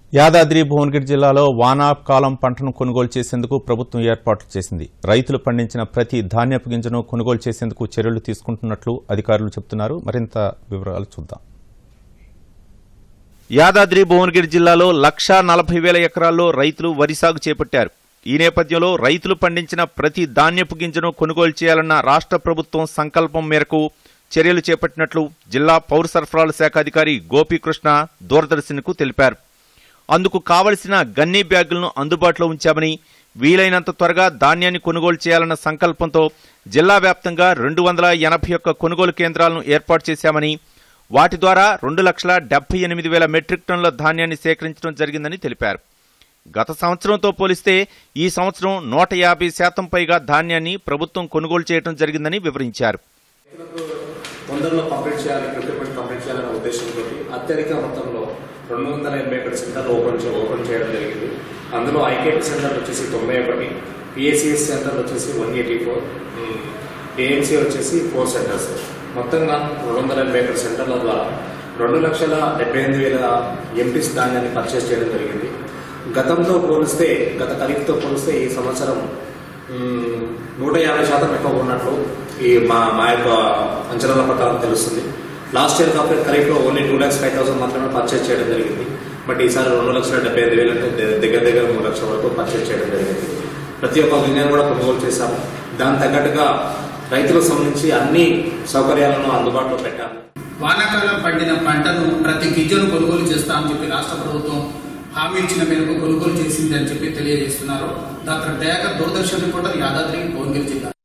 యాదాద్రి భువనగిరి జిల్లాలో వానాకాలం పంటను కొనుగోలు చేసేందుకు ప్రభుత్వం ఏర్పాట్లు చేసింది రైతులు పండించిన ప్రతి ధాన్యపు గింజను కొనుగోలు చేసేందుకు చర్యలు తీసుకుంటున్నట్లు అధికారులు చెబుతున్నారు మరింత వివరాలు చూద్దాం యాదాద్రి భువనగిరి జిల్లాలో లక్షా నలభై వేల ఎకరాల్లో రైతులు వరి సాగు చేపట్టారు ఈ నేపథ్యంలో రైతులు పండించిన ప్రతి ధాన్యపు గింజను కొనుగోలు చేయాలన్న రాష్ట్ర ప్రభుత్వం సంకల్పం మేరకు చర్యలు చేపట్టినట్లు జిల్లా పౌర సరఫరాల శాఖ అధికారి గోపీకృష్ణ దూరదర్శన్కు తెలిపారు అందుకు కావలసిన గన్నీ బ్యాగులను అందుబాటులో ఉంచామని వీలైనంత త్వరగా ధాన్యాన్ని కొనుగోలు చేయాలన్న సంకల్పంతో జిల్లా వ్యాప్తంగా రెండు వందల ఎనభై ఒక్క కొనుగోలు కేంద్రాలను ఏర్పాటు చేశామని వాటి ద్వారా రెండు లక్షల డెబ్బై ఎనిమిది వేల మెట్రిక్ టన్నుల ధాన్యాన్ని సేకరించడం జరిగిందని తెలిపారు గత సంవత్సరంతో పోలిస్తే ఈ సంవత్సరం నూట యాభై శాతం పైగా ధాన్యాన్ని ప్రభుత్వం కొనుగోలు చేయడం జరిగిందని వివరించారు రైతులకు తొందరలో కంప్లీట్ చేయాలి ప్రొక్యూర్మెంట్ కంప్లీట్ చేయాలనే ఉద్దేశంతో అత్యధిక మొత్తంలో రెండు వందల ఎనభై ఒకటి సెంటర్లు ఓపెన్ చే- ఓపెన్ చేయడం జరిగింది అందులో ఐకేపీ సెంటర్ వచ్చేసి తొంభై ఒకటి పిఎస్సిఎస్ సెంటర్ వచ్చేసి వన్ ఎయిటీ ఫోర్ ఏఎంసీ వచ్చేసి ఫోర్ సెంటర్స్ మొత్తంగా రెండు వందల ఎనభై ఒకటి సెంటర్ల ద్వారా రెండు లక్షల డెబ్బై ఎనిమిది వేల ఎంపీస్ ధాన్యాన్ని పర్చేస్ చేయడం జరిగింది గతంతో పోలిస్తే గత ఖరీఫ్తో పోలిస్తే ఈ సంవత్సరం మ్మ్, నూట యాభై శాతం ఎక్కువ ఉన్నట్లు ఈ మా మా యొక్క అంచనాల ప్రకారం తెలుస్తుంది లాస్ట్ ఇయర్ కాబట్టి ఖరీఫ్లో only two lakhs five thousand మాత్రమే పర్చేస్ చేయడం జరిగింది బట్ ఈసారి రెండు లక్షల డెబ్బై ఐదు వేలు అంటే ద- దగ్గర దగ్గర మూడు లక్షల వరకు పర్చేస్ చేయడం జరిగింది ప్రతి ఒక్క గింజను కూడా కొనుగోలు చేశాము దాని తగ్గట్టుగా రైతులకు సంబంధించి అన్ని సౌకర్యాలను అందుబాటులో పెట్టాము వానాకాలం పండిన పంటను ప్రతి గింజను కొనుగోలు చేస్తామని చెప్పి రాష్ట్ర ప్రభుత్వం హామీ ఇచ్చిన మేరకు కొనుగోలు చేసింది అని చెప్పి తెలియజేస్తున్నారు డాక్టర్ దయాకర్ దూరదర్శన్ రిపోర్టర్ యాదాద్రి భువనగిరి జిల్లా